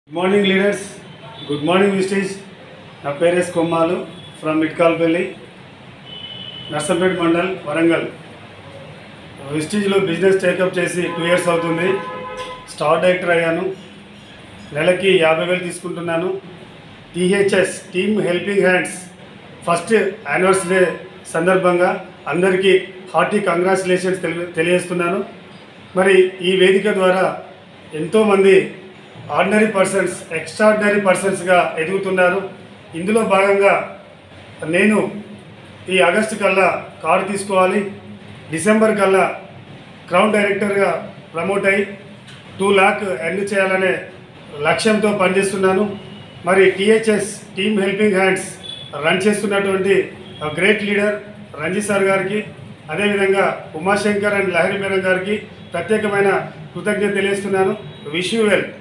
good morning leaders good morning Vistage నా పేరెస్ Kommalu from Mitkalpalli Narsampet mandal Warangal విస్టేజ్లో బిజినెస్ టేకప్ చేసి టూ ఇయర్స్ అవుతుంది స్టార్ డైరెక్టర్ అయ్యాను నెలకి యాభై వేలు తీసుకుంటున్నాను THS team helping hands first anniversary సందర్భంగా అందరికీ హార్టీ కంగ్రాచులేషన్స్ తెలి తెలియజేస్తున్నాను మరి ఈ వేదిక ద్వారా ఎంతోమంది ఆర్డినరీ పర్సన్స్ ఎక్స్ట్రాడినరీ పర్సన్స్గా ఎదుగుతున్నారు ఇందులో భాగంగా నేను ఈ ఆగస్టు కల్లా కారు తీసుకోవాలి డిసెంబర్ కల్లా క్రౌన్ డైరెక్టర్గా ప్రమోట్ అయ్యి టూ ల్యాక్ ఎర్న్ చేయాలనే లక్ష్యంతో పనిచేస్తున్నాను మరి THS team helping hands run చేస్తున్నటువంటి గ్రేట్ లీడర్ రంజిత్ సార్ గారికి అదేవిధంగా ఉమాశంకర్ అండ్ లహరి మేడం గారికి ప్రత్యేకమైన కృతజ్ఞత తెలియజేస్తున్నాను విష్ యూ వెల్